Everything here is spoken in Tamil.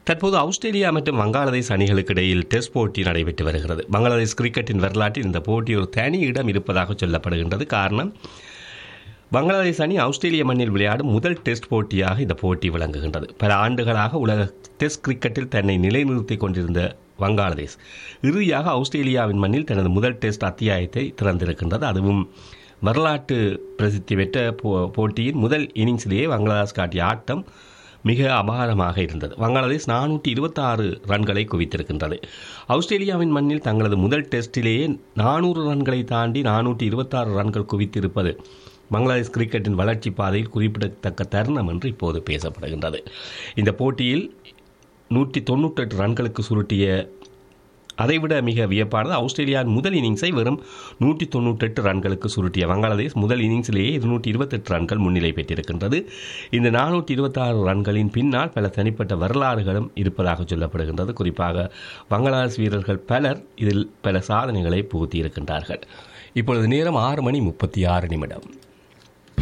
தற்போது ஆஸ்திரேலியா மற்றும் வங்காளதேஷ் அணிகளுக்கு இடையில் டெஸ்ட் போட்டி நடைபெற்று வருகிறது பங்களாதேஷ் கிரிக்கெட்டின் வரலாற்றில் இந்த போட்டி ஒரு தனி இடம் இருப்பதாக சொல்லப்படுகின்றது காரணம் பங்களாதேஷ் அணி ஆஸ்திரேலிய மண்ணில் விளையாடும் முதல் டெஸ்ட் போட்டியாக இந்த போட்டி விளங்குகின்றது பல ஆண்டுகளாக உலக டெஸ்ட் கிரிக்கெட்டில் தன்னை நிலைநிறுத்திக் கொண்டிருந்த வங்காளதேஷ் இறுதியாக ஆஸ்திரேலியாவின் மண்ணில் தனது முதல் டெஸ்ட் அத்தியாயத்தை திறந்திருக்கின்றது அதுவும் வரலாற்று பிரசித்தி பெற்ற போ போட்டியின் முதல் இன்னிங்ஸிலேயே வங்களாதேஷ் காட்டிய ஆட்டம் மிக அபாரமாக இருந்தது வங்காளதேஷ் நானூற்றி இருபத்தாறு ரன்களை குவித்திருக்கின்றது ஆஸ்திரேலியாவின் மண்ணில் தங்களது முதல் டெஸ்டிலேயே நானூறு ரன்களை தாண்டி நானூற்றி இருபத்தாறு ரன்கள் குவித்திருப்பது பங்களாதேஷ் கிரிக்கெட்டின் வளர்ச்சி பாதையில் குறிப்பிடத்தக்க தருணம் என்று இப்போது பேசப்படுகின்றது இந்த போட்டியில் நூற்றி தொண்ணூற்றெட்டு ரன்களுக்கு சுருட்டிய அதைவிட மிக வியப்பானது ஆஸ்திரேலியாவின் முதல் இன்னிங்ஸை வெறும் நூற்றி தொண்ணூற்றெட்டு ரன்களுக்கு சுருட்டிய வங்காளதேஷ் முதல் இன்னிங்ஸிலேயே இருநூற்றி இருபத்தெட்டு ரன்கள் முன்னிலை பெற்றிருக்கின்றது இந்த நானூற்றி இருபத்தாறு ரன்களின் பின்னால் பல தனிப்பட்ட வரலாறுகளும் இருப்பதாக சொல்லப்படுகின்றது குறிப்பாக வங்களாதேஷ் வீரர்கள் பலர் இதில் பல சாதனைகளை புகுத்தியிருக்கின்றார்கள் இப்பொழுது நேரம் ஆறு மணி முப்பத்தி ஆறு நிமிடம்